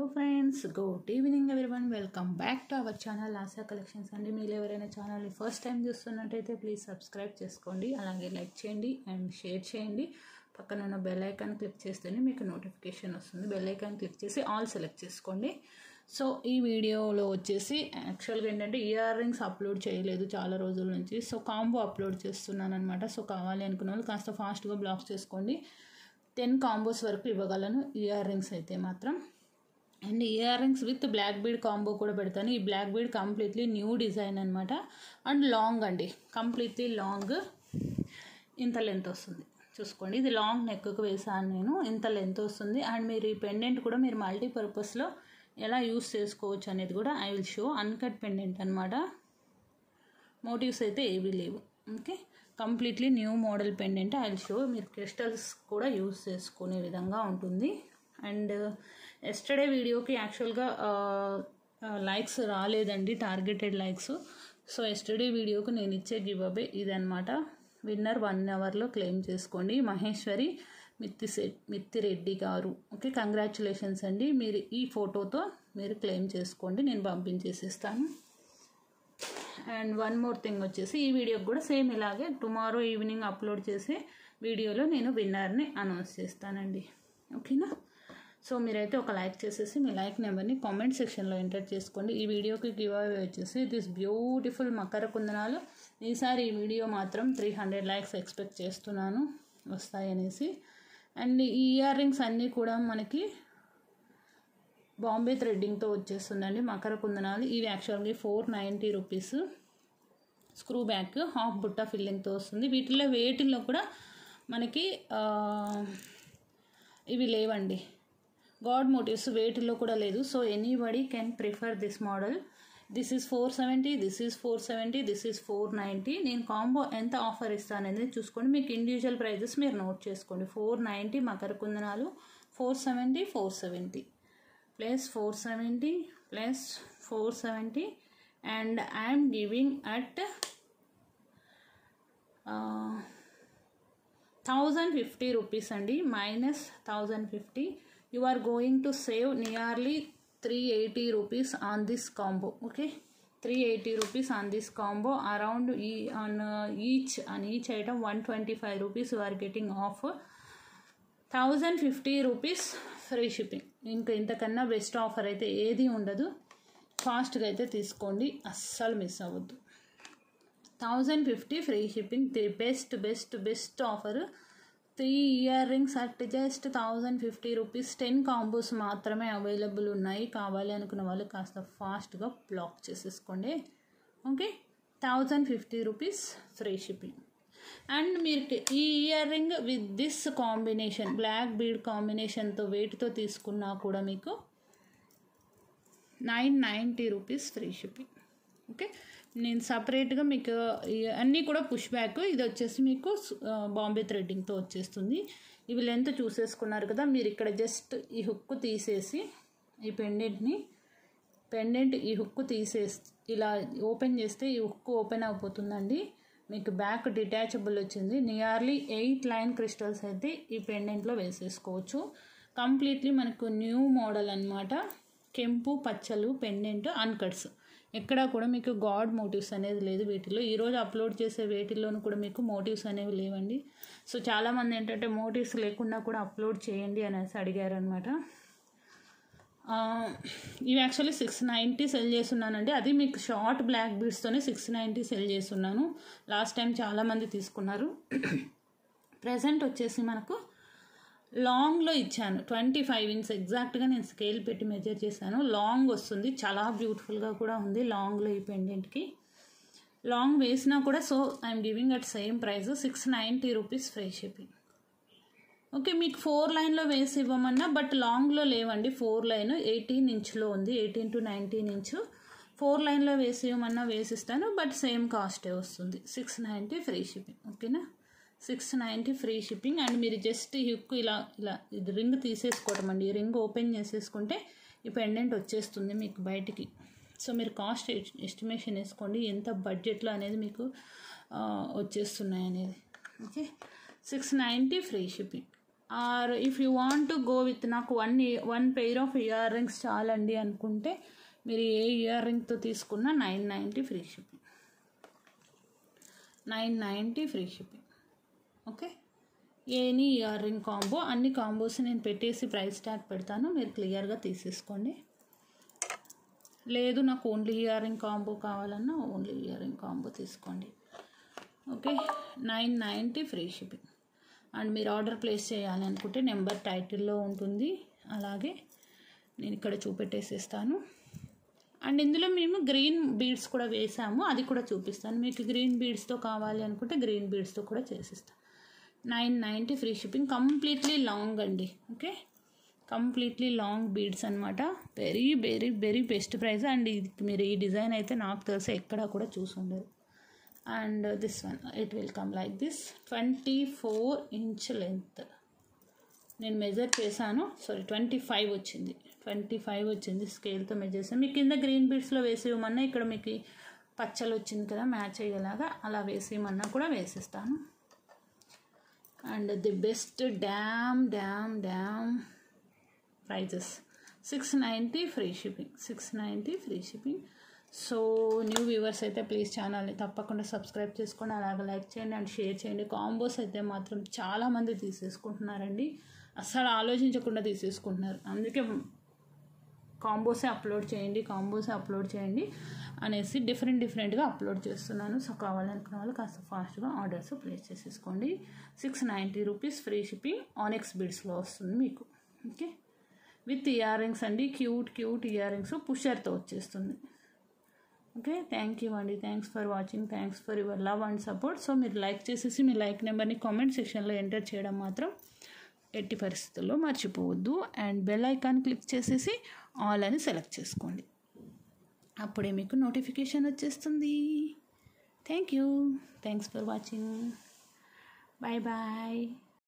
friends good evening one welcome back to our channel Asha collections అండి మీరు ఎవరైనా ఛానల్ని ఫస్ట్ టైం చూస్తున్నట్టయితే ప్లీజ్ సబ్స్క్రైబ్ చేసుకోండి అలాగే లైక్ చేయండి అండ్ షేర్ చేయండి పక్కన ఉన్న బెల్ ఐకాన్ క్లిక్ చేస్తేనే మీకు నోటిఫికేషన్ వస్తుంది బెల్ ఐకాన్ క్లిక్ చేసి ఆల్ సెలెక్ట్ చేసుకోండి సో ఈ వీడియోలో వచ్చేసి యాక్చువల్గా ఏంటంటే ఇయర్ రింగ్స్ అప్లోడ్ చేయలేదు చాలా రోజుల నుంచి సో కాంబో అప్లోడ్ చేస్తున్నాను అనమాట సో కావాలి అనుకున్న వాళ్ళు కాస్త ఫాస్ట్గా బ్లాక్స్ చేసుకోండి టెన్ కాంబోస్ వరకు ఇవ్వగలను ఇయర్ రింగ్స్ అయితే మాత్రం and earrings with black bead combo కూడా పెడతాను ఈ black bead completely new design అనమాట అండ్ లాంగ్ అండి కంప్లీట్లీ లాంగ్ ఇంత లెంత్ వస్తుంది చూసుకోండి ఇది లాంగ్ నెక్కు వేసాను నేను ఇంత లెంత్ వస్తుంది అండ్ మీరు ఈ పెండెంట్ కూడా మీరు మల్టీపర్పస్లో ఎలా యూస్ చేసుకోవచ్చు అనేది కూడా I will show uncut pendant అనమాట మోటివ్స్ అయితే ఏవీ లేవు okay completely new model pendant I will show మీరు క్రిస్టల్స్ కూడా యూస్ చేసుకునే విధంగా ఉంటుంది అండ్ ఎస్టర్డే వీడియోకి యాక్చువల్గా లైక్స్ రాలేదండి టార్గెటెడ్ లైక్స్ సో ఎస్టర్డే వీడియోకి నేను ఇచ్చే గివ్ అవే ఇదనమాట విన్నర్ వన్ అవర్లో క్లెయిమ్ చేసుకోండి మహేశ్వరి మిత్తి మిత్తిరెడ్డి గారు ఓకే కంగ్రాచులేషన్స్ అండి మీరు ఈ ఫోటోతో మీరు క్లెయిమ్ చేసుకోండి నేను పంపించేసిస్తాను అండ్ వన్ మోర్ థింగ్ వచ్చేసి ఈ వీడియోకి కూడా సేమ్ ఇలాగే టుమారో ఈవినింగ్ అప్లోడ్ చేసే వీడియోలో నేను విన్నర్ని అనౌన్స్ చేస్తానండి ఓకేనా సో మీరైతే ఒక లైక్ చేసేసి మీ లైక్ నెంబర్ని కామెంట్ సెక్షన్లో ఎంటర్ చేసుకోండి ఈ వీడియోకి గివ్ అవే వచ్చేసి దిస్ బ్యూటిఫుల్ మకర కుందనాలు ఈసారి ఈ వీడియో మాత్రం త్రీ హండ్రెడ్ లైక్స్ ఎక్స్పెక్ట్ చేస్తున్నాను వస్తాయనేసి అండ్ ఈ ఇయర్ రింగ్స్ అన్నీ కూడా మనకి బాంబే థ్రెడ్డింగ్తో వచ్చేస్తుందండి మకర కుందనాలు ఇవి యాక్చువల్గా four ninety rupees screw back half బుట్ట ఫిల్లింగ్తో వస్తుంది వీటిలో వేటిల్లో కూడా మనకి ఇవి లేవండి గాడ్ మోటివ్స్ వేటిలో కూడా లేదు so anybody can prefer this model this is four seventy this is four seventy this is four ninety నేను కాంబో ఎంత ఆఫర్ ఇస్తాననేది చూసుకోండి మీకు ఇండివిజువల్ ప్రైజెస్ మీరు నోట్ చేసుకోండి ఫోర్ నైంటీ మకర కుందనాలు four seventy four seventy plus four seventy plus four seventy and I'm giving at thousand fifty rupees అండి minus thousand fifty you are going to save nearly three eighty rupees on this combo okay three eighty rupees on this combo around ఈ on each on each item one twenty five rupees you are getting off thousand fifty rupees free shipping ఇంకా ఇంతకన్నా best offer అయితే ఏది ఉండదు ఫాస్ట్గా అయితే తీసుకోండి అస్సలు మిస్ అవ్వద్దు thousand fifty free shipping the best best best offer three earrings at just thousand fifty rupees ten combos మాత్రమే అవైలబుల్ ఉన్నాయి కావాలి అనుకున్న వాళ్ళు కాస్త ఫాస్ట్గా బ్లాక్ చేసేసుకోండి okay thousand fifty rupees free shipping and మీరు ఈ earring with this combination black bead కాంబినేషన్తో వెయిట్తో తీసుకున్నా కూడా మీకు nine ninety rupees free shipping okay నేను సపరేట్గా మీకు అన్నీ కూడా పుష్ బ్యాక్ ఇది వచ్చేసి మీకు బాంబే థ్రెడ్డింగ్తో వచ్చేస్తుంది ఇవి లెంత్ చూసేసుకున్నారు కదా మీరు ఇక్కడ జస్ట్ ఈ హుక్ తీసేసి ఈ పెండెంట్ని పెండెంట్ ఈ హుక్ తీసేసి ఇలా ఓపెన్ చేస్తే ఈ హుక్ ఓపెన్ అయిపోతుందండి మీకు బ్యాక్ డిటాచబుల్ వచ్చింది నియర్లీ ఎయిట్ లైన్ క్రిస్టల్స్ అయితే ఈ పెండెంట్లో వేసేసుకోవచ్చు కంప్లీట్లీ మనకు న్యూ మోడల్ అనమాట కెంపు పచ్చలు పెండెంట్ అన్కట్స్ ఎక్కడా కూడా మీకు గాడ్ మోటివ్స్ అనేది లేదు వీటిలో ఈరోజు అప్లోడ్ చేసే వేటిల్లోనూ కూడా మీకు మోటివ్స్ అనేవి లేవండి సో చాలామంది ఏంటంటే మోటివ్స్ లేకుండా కూడా అప్లోడ్ చేయండి అనేసి అడిగారు అనమాట ఇవి యాక్చువల్లీ సిక్స్ నైంటీ సెల్ చేస్తున్నానండి అది మీకు షార్ట్ బ్లాక్ బీడ్స్తోనే సిక్స్ నైంటీ సెల్ చేస్తున్నాను లాస్ట్ టైం చాలామంది తీసుకున్నారు ప్రజెంట్ వచ్చేసి మనకు లాంగ్లో ఇచ్చాను ట్వంటీ ఫైవ్ ఇంచ్ ఎగ్జాక్ట్గా నేను స్కేల్ పెట్టి మెజర్ చేశాను లాంగ్ వస్తుంది చాలా బ్యూటిఫుల్గా కూడా ఉంది లాంగ్లో ఈ పెండెంట్కి లాంగ్ వేసినా కూడా so I'm giving at same price six ninety rupees free shipping okay మీకు ఫోర్ లైన్లో వేసి ఇవ్వమన్నా బట్ లాంగ్లో లేవండి ఫోర్ లైన్ ఎయిటీన్ ఇంచ్లో ఉంది eighteen to nineteen inch four లైన్లో వేసి ఇవ్వమన్నా వేసిస్తాను బట్ సేమ్ కాస్టే వస్తుంది సిక్స్ నైంటీ ఫ్రీ షిప్పింగ్ ఓకేనా six ninety free shipping and మీరు జస్ట్ ఈ హుక్ ఇలా ఇలా ఇది రింగ్ తీసేసుకోవడం అండి ఈ రింగ్ ఓపెన్ చేసేసుకుంటే ఈ పెండెంట్ వచ్చేస్తుంది మీకు బయటికి సో మీరు కాస్ట్ ఎస్టిమేషన్ వేసుకోండి ఎంత బడ్జెట్లో అనేది మీకు వచ్చేస్తున్నాయి అనేది okay six ninety free shipping or if you want to go with నాకు one one pair of earrings చాలండి అనుకుంటే మీరు ఏ ఇయర్ రింగ్తో తీసుకున్నా nine ninety free shipping nine ninety free shipping okay any earring combo అన్ని combos నేను పెట్టేసి ప్రైస్ ట్యాగ్ పెడతాను మీరు క్లియర్గా తీసేసుకోండి లేదు నాకు ఓన్లీ ఇయర్ రింగ్ కాంబో కావాలన్నా ఓన్లీ ఇయర్ రింగ్ కాంబో తీసుకోండి okay nine ninety free shipping and మీరు ఆర్డర్ ప్లేస్ చేయాలి అనుకుంటే నెంబర్ టైటిల్లో ఉంటుంది అలాగే నేను ఇక్కడ చూపెట్టేసేస్తాను అండ్ ఇందులో మేము గ్రీన్ బీడ్స్ కూడా వేసాము అది కూడా చూపిస్తాను మీకు గ్రీన్ బీడ్స్తో కావాలి అనుకుంటే గ్రీన్ బీడ్స్తో కూడా చేసిస్తాను nine ninety free shipping completely long అండి ఓకే కంప్లీట్లీ లాంగ్ బీడ్స్ అనమాట very very very best price and ఇది మీరు ఈ డిజైన్ అయితే నాకు తెలిసి ఎక్కడా కూడా చూసి ఉండదు and this one it will come like this twenty four inch length నేను మెజర్ చేశాను సారీ ట్వంటీ ఫైవ్ వచ్చింది ట్వంటీ ఫైవ్ వచ్చింది స్కేల్తో మెజర్ చేసాను మీకు కింద గ్రీన్ బీడ్స్లో వేసేయమన్నా ఇక్కడ మీకు పచ్చలు వచ్చింది కదా మ్యాచ్ అయ్యేలాగా అలా వేసేయమన్నా కూడా వేసేస్తాను and the best damn damn damn prices six ninety free shipping six ninety free shipping so new viewers అయితే ప్లీజ్ ఛానల్ని తప్పకుండా సబ్స్క్రైబ్ చేసుకోండి అలాగే లైక్ చేయండి అండ్ షేర్ చేయండి కాంబోస్ అయితే మాత్రం చాలామంది తీసేసుకుంటున్నారండి అస్సలు ఆలోచించకుండా తీసేసుకుంటున్నారు అందుకే కాంబోసే అప్లోడ్ చేయండి కాంబోసే అప్లోడ్ చేయండి అనేసి డిఫరెంట్ డిఫరెంట్గా అప్లోడ్ చేస్తున్నాను సో కావాలనుకున్న వాళ్ళు కాస్త ఫాస్ట్గా ఆర్డర్స్ ప్లేస్ చేసేసుకోండి six ninety rupees free shipping ఆనెక్స్ బిడ్స్లో వస్తుంది మీకు ఓకే విత్ ఇయర్ రింగ్స్ అండి క్యూట్ క్యూట్ ఇయర్ రింగ్స్ పుషర్తో వచ్చేస్తుంది ఓకే థ్యాంక్ యూ అండి thanks for watching thanks for your love and support so మీరు లైక్ చేసేసి మీ లైక్ నెంబర్ని కామెంట్ సెక్షన్లో ఎంటర్ చేయడం మాత్రం ఎట్టి పరిస్థితుల్లో మర్చిపోవద్దు అండ్ బెల్ ఐకాన్ క్లిక్ చేసేసి ఆల్ అని సెలెక్ట్ చేసుకోండి అప్పుడే మీకు నోటిఫికేషన్ వచ్చేస్తుంది thank you thanks for watching bye bye